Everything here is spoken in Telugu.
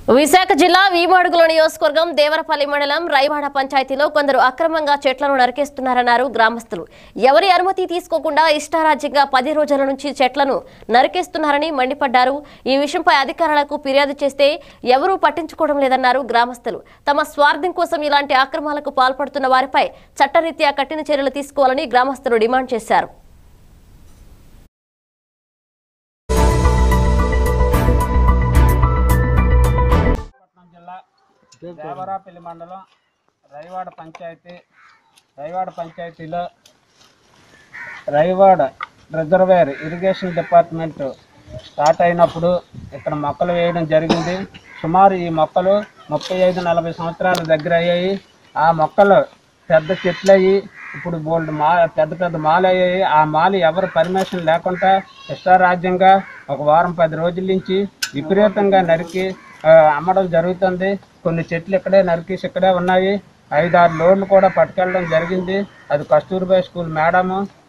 విశాఖ జిల్లా వీమాడుగుల నియోజకవర్గం దేవరపల్లి మండలం రైవాడ పంచాయతీలో కొందరు అక్రమంగా చెట్లను నరికేస్తున్నారన్నారు గ్రామస్తులు ఎవరి అనుమతి తీసుకోకుండా ఇష్టారాజ్యంగా పది రోజుల నుంచి చెట్లను నరికేస్తున్నారని మండిపడ్డారు ఈ విషయంపై అధికారులకు ఫిర్యాదు చేస్తే ఎవరూ పట్టించుకోవడం లేదన్నారు గ్రామస్తులు తమ స్వార్థం కోసం ఇలాంటి అక్రమాలకు పాల్పడుతున్న వారిపై చట్టరీత్యా కఠిన చర్యలు తీసుకోవాలని గ్రామస్తులు డిమాండ్ చేశారు విశాఖపట్నం జిల్లా దేవరాపల్లి మండలం రైవాడ పంచాయతీ రైవాడ పంచాయతీలో Raiwada reservoir irrigation department start అయినప్పుడు ఇక్కడ మొక్కలు వేయడం జరిగింది సుమారు ఈ మొక్కలు ముప్పై ఐదు నలభై సంవత్సరాల దగ్గర అయ్యాయి ఆ మొక్కలు పెద్ద చెట్లు అయ్యి ఇప్పుడు బోల్డ్ మా పెద్ద పెద్ద మాలు అయ్యాయి ఆ మాలు ఎవరు పర్మిషన్ లేకుండా ఇష్టారాజ్యంగా ఒక వారం పది రోజుల నుంచి విపరీతంగా నరికి ఆ, అమ్మడం జరుగుతుంది కొన్ని చెట్లు ఇక్కడే నరికేసి ఇక్కడే ఉన్నాయి ఐదారు లోడ్లు కూడా పట్టుకెళ్ళడం జరిగింది అది కస్తూర్బా స్కూల్ మేడము